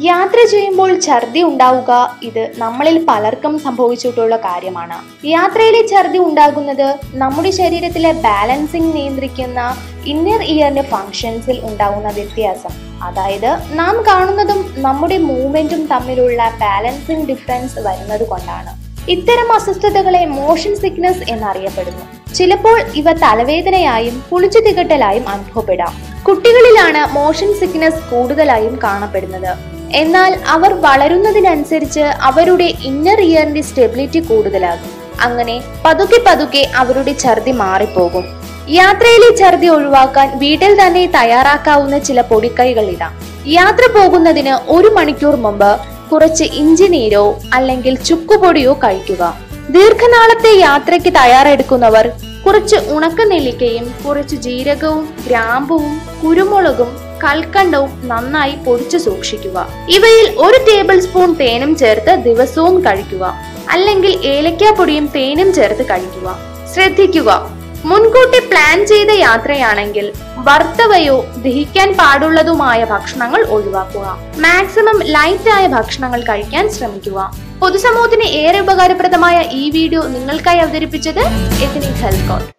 യാത്ര ചെയ്യുമ്പോൾ ഛർദി ഉണ്ടാവുക ഇത് നമ്മളിൽ പലർക്കും സംഭവിച്ചിട്ടുള്ള കാര്യമാണ് യാത്രയിലെ ഛർദി ഉണ്ടാകുന്നത് നമ്മുടെ ശരീരത്തിലെ ബാലൻസിംഗ് നിയന്ത്രിക്കുന്ന ഇന്നർ ഇയറിന്റെ ഫങ്ഷൻസിൽ ഉണ്ടാകുന്ന വ്യത്യാസം അതായത് നാം കാണുന്നതും നമ്മുടെ മൂവ്മെന്റും തമ്മിലുള്ള ബാലൻസിംഗ് ഡിഫറൻസ് വരുന്നത് കൊണ്ടാണ് ഇത്തരം അസ്വസ്ഥതകളെ മോഷൻ സിക്നസ് എന്നറിയപ്പെടുന്നു ചിലപ്പോൾ ഇവ തലവേദനയായും പുളിച്ചു തികട്ടലായും അനുഭവപ്പെടാം കുട്ടികളിലാണ് മോഷൻ സിക്നസ് കൂടുതലായും കാണപ്പെടുന്നത് എന്നാൽ അവർ വളരുന്നതിനനുസരിച്ച് അവരുടെ ഇന്നർ ഇയറിന്റെ സ്റ്റെബിലിറ്റി കൂടുതലാകും അങ്ങനെ പതുക്കെ പതുക്കെ അവരുടെ ഛർദി മാറിപ്പോകും യാത്രയിലെ ഛർദി ഒഴിവാക്കാൻ വീട്ടിൽ തന്നെ തയ്യാറാക്കാവുന്ന ചില പൊടിക്കൈകൾ ഇടാം യാത്ര പോകുന്നതിന് ഒരു മണിക്കൂർ മുമ്പ് കുറച്ച് ഇഞ്ചി നീരോ അല്ലെങ്കിൽ ചുക്കുപൊടിയോ കഴിക്കുക ദീർഘനാളത്തെ യാത്രയ്ക്ക് തയ്യാറെടുക്കുന്നവർ കുറച്ച് ഉണക്ക നെല്ലിക്കയും കുറച്ച് ജീരകവും ഗ്രാമ്പുവും കുരുമുളകും കൽക്കണ്ടവും നന്നായി പൊടിച്ചു സൂക്ഷിക്കുക ഇവയിൽ ഒരു ടേബിൾ സ്പൂൺ തേനും ചേർത്ത് ദിവസവും കഴിക്കുക അല്ലെങ്കിൽ ഏലക്കാപ്പൊടിയും തേനും ചേർത്ത് കഴിക്കുക ശ്രദ്ധിക്കുക മുൻകൂട്ടി പ്ലാൻ ചെയ്ത യാത്രയാണെങ്കിൽ വറുത്തവയോ ദഹിക്കാൻ പാടുള്ളതുമായ ഭക്ഷണങ്ങൾ ഒഴിവാക്കുക മാക്സിമം ലൈറ്റ് ആയ ഭക്ഷണങ്ങൾ കഴിക്കാൻ ശ്രമിക്കുക പൊതുസമൂഹത്തിന് ഏറെ ഉപകാരപ്രദമായ ഈ വീഡിയോ നിങ്ങൾക്കായി അവതരിപ്പിച്ചത് എഥനിക് ഹെൽത്ത് കോട്ട്